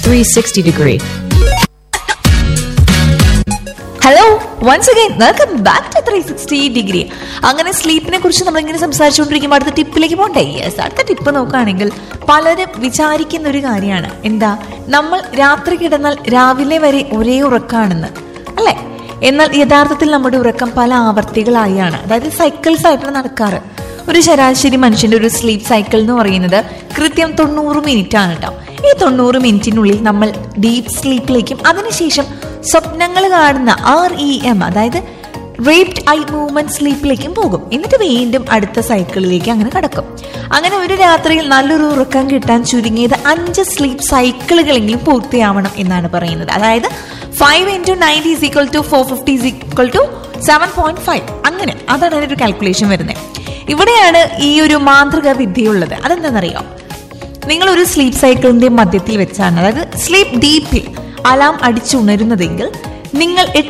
360 degree. Hello once again welcome back to three sixty degree അങ്ങനെ സ്ലീപ്പിനെ കുറിച്ച് നമ്മളിങ്ങനെ സംസാരിച്ചുകൊണ്ടിരിക്കുമ്പോൾ അടുത്ത ടിപ്പിലേക്ക് പോകണ്ടേ യെസ് അടുത്ത ടിപ്പ് നോക്കുകയാണെങ്കിൽ പലരും വിചാരിക്കുന്ന ഒരു കാര്യമാണ് എന്താ നമ്മൾ രാത്രി കിടന്നാൽ രാവിലെ വരെ ഒരേ ഉറക്കാണെന്ന് അല്ലേ എന്നാൽ യഥാർത്ഥത്തിൽ നമ്മുടെ ഉറക്കം പല ആവർത്തികളായാണ് അതായത് സൈക്കിൾസ് ആയിട്ടാണ് നടക്കാറ് ഒരു ശരാശരി മനുഷ്യന്റെ ഒരു സ്ലീപ്പ് സൈക്കിൾ എന്ന് പറയുന്നത് കൃത്യം തൊണ്ണൂറ് മിനിറ്റ് ആണ് കേട്ടോ ഈ തൊണ്ണൂറ് മിനിറ്റിനുള്ളിൽ നമ്മൾ ഡീപ്പ് സ്ലീപ്പിലേക്കും അതിനുശേഷം സ്വപ്നങ്ങൾ കാണുന്ന ആർ ഇ എം അതായത് റേപ്ഡ് ഐ മൂവ്മെന്റ് സ്ലീപ്പിലേക്കും പോകും എന്നിട്ട് വീണ്ടും അടുത്ത സൈക്കിളിലേക്ക് അങ്ങനെ കടക്കും അങ്ങനെ ഒരു രാത്രിയിൽ നല്ലൊരു ഉറക്കം കിട്ടാൻ ചുരുങ്ങിയത് അഞ്ച് സ്ലീപ്പ് സൈക്കിളുകളെങ്കിലും പൂർത്തിയാവണം എന്നാണ് പറയുന്നത് അതായത് five into ninety is equal to four fifty is equal to seven point five അങ്ങനെ അതാണ് അതിന്റെ ഒരു കാൽക്കുലേഷൻ വരുന്നത് ഇവിടെയാണ് ഈ ഒരു മാന്ത്രിക വിദ്യയുള്ളത് അതെന്താണെന്നറിയോ നിങ്ങൾ ഒരു സ്ലീപ്പ് സൈക്കിളിന്റെ മധ്യത്തിൽ വെച്ചാണ് അതായത് സ്ലീപ്പ് ഡീപ്പിൽ അലാം അടിച്ചുണരുന്നതെങ്കിൽ നിങ്ങൾ